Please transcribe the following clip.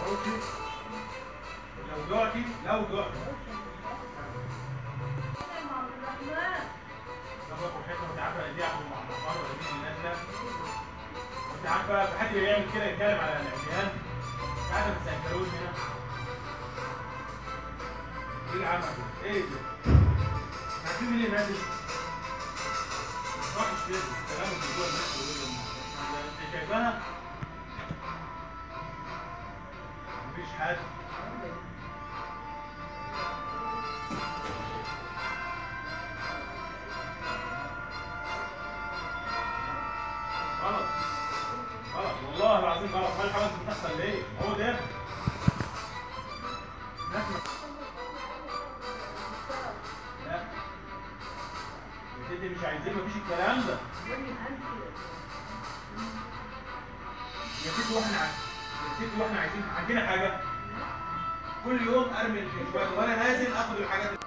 تخرجش لو جوعتي لو جوعتي طب اكل حته انت عارفه دي عبد المعمر ولا دي نازله انت عارفه في حد بيعمل كده يتكلم على الاعتياد قاعده في السنكروز هنا ايه العمل ده؟ ايه ده؟ عارفين مين اللي نازل؟ وحش كده كلام اللي جوه الناس بيقولوا انت شايفاها؟ مفيش حد غلط غلط والله العظيم غلط ما الحوادث بتحصل ليه؟ هو ده ناس ما- لا يا ستي مش عايزين مفيش الكلام ده يا ستي واحنا عايزين يا ستي واحنا عايزين عندنا حاجه كل يوم ارمي شويه وانا نازل اخد الحاجات